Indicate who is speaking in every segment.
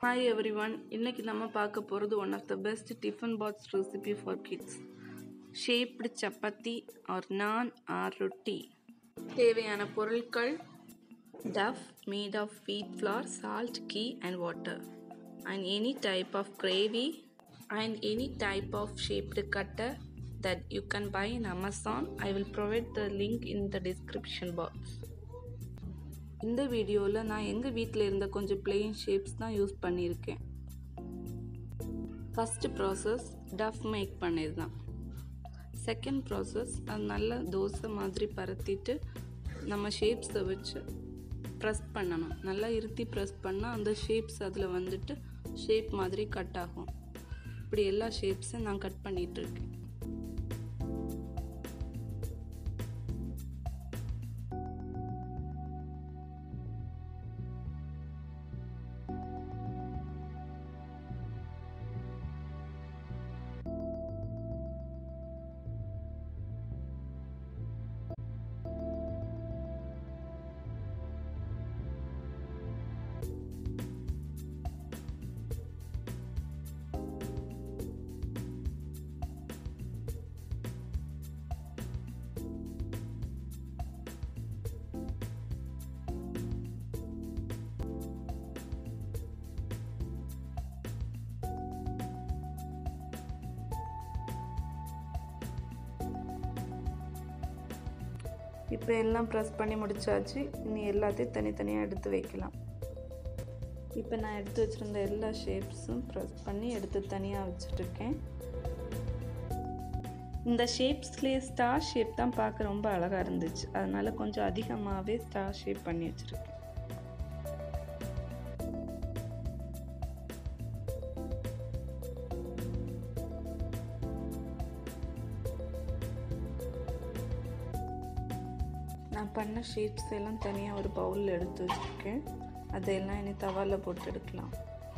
Speaker 1: Hi every one இன்றைக்கி நம்ம பார்க்க போகிறது one of the best tiffin box recipe for kids shaped chapati or naan or roti தேவையான பொருட்கள் dough made of wheat flour salt ghee and water and any type of gravy and any type of shaped cutter that you can buy in Amazon. I will provide the link in the description box. இந்த வீடியோவில் நான் எங்கள் வீட்டில் இருந்த கொஞ்சம் plain shapes தான் use பண்ணியிருக்கேன் first process dough make பண்ணது தான் செகண்ட் ப்ராசஸ் அது நல்லா தோசை மாதிரி பரத்திட்டு நம்ம ஷேப்ஸை வச்சு ப்ரெஸ் பண்ணணும் நல்லா இருத்தி ப்ரெஸ் பண்ணால் அந்த ஷேப்ஸ் அதில் வந்துட்டு ஷேப் மாதிரி கட் ஆகும் இப்படி எல்லா ஷேப்ஸும் நான் கட் பண்ணிகிட்ருக்கேன் இப்போ எல்லாம் ப்ரெஸ் பண்ணி முடிச்சாச்சு இனி எல்லாத்தையும் தனித்தனியாக எடுத்து வைக்கலாம் இப்போ நான் எடுத்து வச்சுருந்த எல்லா ஷேப்ஸும் ப்ரெஸ் பண்ணி எடுத்து தனியாக வச்சுட்ருக்கேன் இந்த ஷேப்ஸ்லேயே ஸ்டார் ஷேப் தான் பார்க்க ரொம்ப அழகாக இருந்துச்சு அதனால் கொஞ்சம் அதிகமாகவே ஸ்டார் ஷேப் பண்ணி வச்சுருக்கேன் நான் பண்ண ஷேப்ஸ் எல்லாம் தனியாக ஒரு பவுலில் எடுத்து வச்சுருக்கேன் அதையெல்லாம் இனி தவாவில் போட்டு எடுக்கலாம்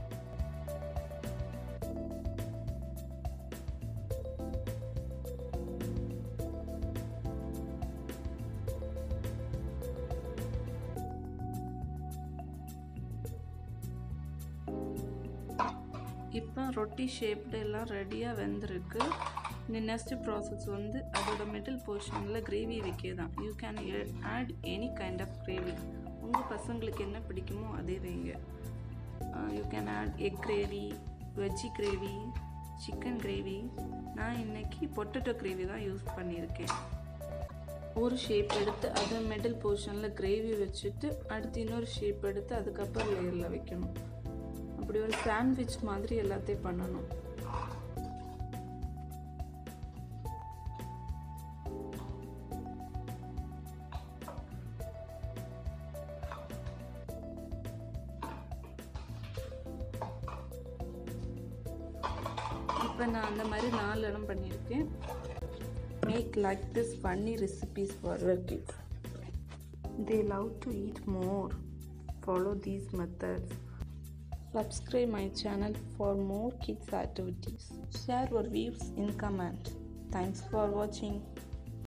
Speaker 1: இப்போ ரொட்டி ஷேப்டு எல்லாம் ரெடியாக வெந்திருக்கு இந்த நெக்ஸ்ட் ப்ராசஸ் வந்து அதோட மிடில் போர்ஷனில் கிரேவி வைக்க தான் you can add any kind of gravy உங்கள் பசங்களுக்கு என்ன பிடிக்குமோ அதே வைங்க you can add egg gravy veggie gravy chicken gravy நான் இன்றைக்கி பொட்டேட்டோ கிரேவி தான் யூஸ் பண்ணியிருக்கேன் ஒரு ஷேப் எடுத்து அதை மிடில் போர்ஷனில் கிரேவி வச்சுட்டு அடுத்து இன்னொரு ஷேப் எடுத்து அதுக்கப்புறம் லேயரில் வைக்கணும் அப்படி ஒரு சாண்ட்விச் மாதிரி எல்லாத்தையும் பண்ணணும் இப்போ நான் அந்த மாதிரி நாலு இடம் பண்ணியிருக்கேன் make like this funny recipes for kids they love to eat more follow these methods Subscribe my channel for more kids activities. Share your views in comment. Thanks for watching.